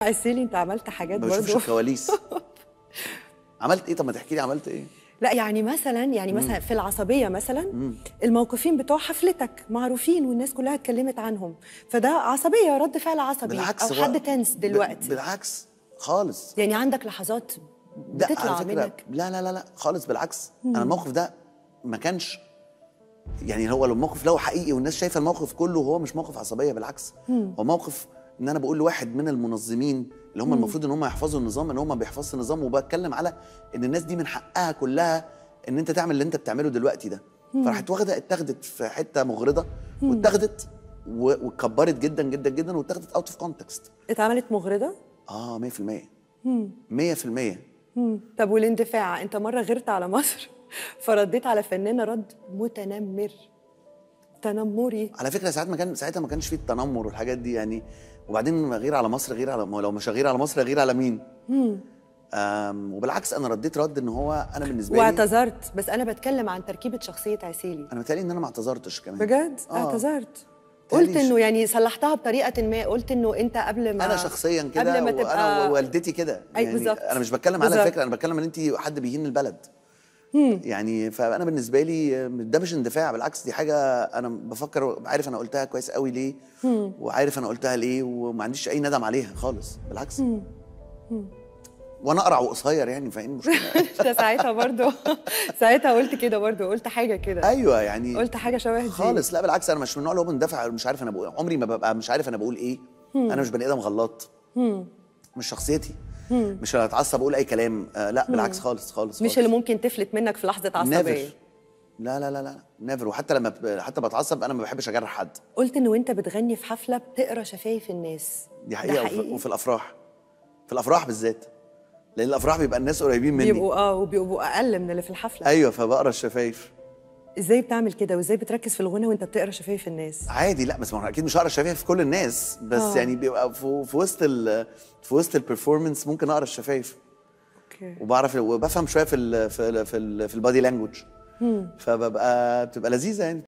عسيلي انت عملت حاجات ما بشوفش برضه الكواليس عملت ايه طب ما تحكي لي عملت ايه لا يعني مثلا يعني مثلا في العصبيه مثلا الموقفين بتوع حفلتك معروفين والناس كلها اتكلمت عنهم فده عصبيه رد فعل عصبي بالعكس او هو- حد تنس ب- دلوقتي بالعكس خالص يعني عندك لحظات لا بتطلع على فكرة منك لا لا لا لا خالص بالعكس انا الموقف ده ما كانش يعني هو لو الموقف لو حقيقي والناس شايفه الموقف كله هو مش موقف عصبيه بالعكس هو موقف ان انا بقول لواحد من المنظمين اللي هم المفروض ان هم يحفظوا النظام ان هم ما بيحفظوا النظام وبتكلم على ان الناس دي من حقها كلها ان انت تعمل اللي انت بتعمله دلوقتي ده فراحت واخده اتاخدت في حته مغرضه واتاخدت و- واتكبرت جدا جدا جدا واتاخدت اوت اوف كونتكست اتعملت مغرضه اه 100% 100% مم. طب والاندفاع انت مره غيرت على مصر فرديت على فنانه رد متنمر تنمري على فكره ساعات ما كان ساعتها ما كانش فيه التنمر والحاجات دي يعني وبعدين غير على مصر غير على ما هو لو مش غير على مصر غير على مين؟ أم وبالعكس انا رديت رد ان هو انا بالنسبه لي واعتذرت بس انا بتكلم عن تركيبه شخصيه عسيلي انا متهيألي ان انا ما اعتذرتش كمان بجد آه. اعتذرت تهيألي قلت انه يعني صلحتها بطريقه ما قلت انه انت قبل ما انا شخصيا كده قبل ما وانا تبقى ووالدتي كده أي يعني بالظبط. انا مش بتكلم على بالظبط. فكره انا بتكلم ان انت حد بيهين البلد يعني فانا بالنسبه لي ده مش اندفاع بالعكس دي حاجه انا بفكر عارف انا قلتها كويس قوي ليه وعارف انا قلتها ليه وما عنديش اي ندم عليها خالص بالعكس وانا اقرع وقصير يعني فاهم المشكله انت ساعتها برضو ساعتها قلت كده برضو قلت حاجه كده ايوه يعني قلت حاجه شبه دي خالص لا بالعكس انا مش من النوع اللي هو مندفع مش عارف انا بقول عمري ما ببقى مش عارف انا بقول ايه انا مش بني ادم غلط مش شخصيتي مش اللي اتعصب اقول اي كلام آه لا بالعكس خالص خالص مش اللي ممكن تفلت منك في لحظه عصبيه نيفر لا لا لا لا نيفر وحتى لما ب- حتى بتعصب انا ما بحبش اجرح حد قلت انه وانت بتغني في حفله بتقرا شفايف الناس دي ده حقيقه وفي, وفي الافراح في الافراح بالذات لان الافراح بيبقى الناس قريبين مني بيبقوا اه وبيبقوا اقل من اللي في الحفله ايوه فبقرا الشفايف ازاي بتعمل كده وازاي بتركز في الغنى وانت بتقرا شفايف الناس عادي لا بس ما هو اكيد مش هقرا الشفايف في كل الناس بس آه. يعني بيبقى في, في وسط ال في وسط البرفورمانس ممكن اقرا الشفايف اوكي وبعرف وبفهم شويه في ال في ال في, ال في البادي لانجوج فببقى بتبقى لذيذه يعني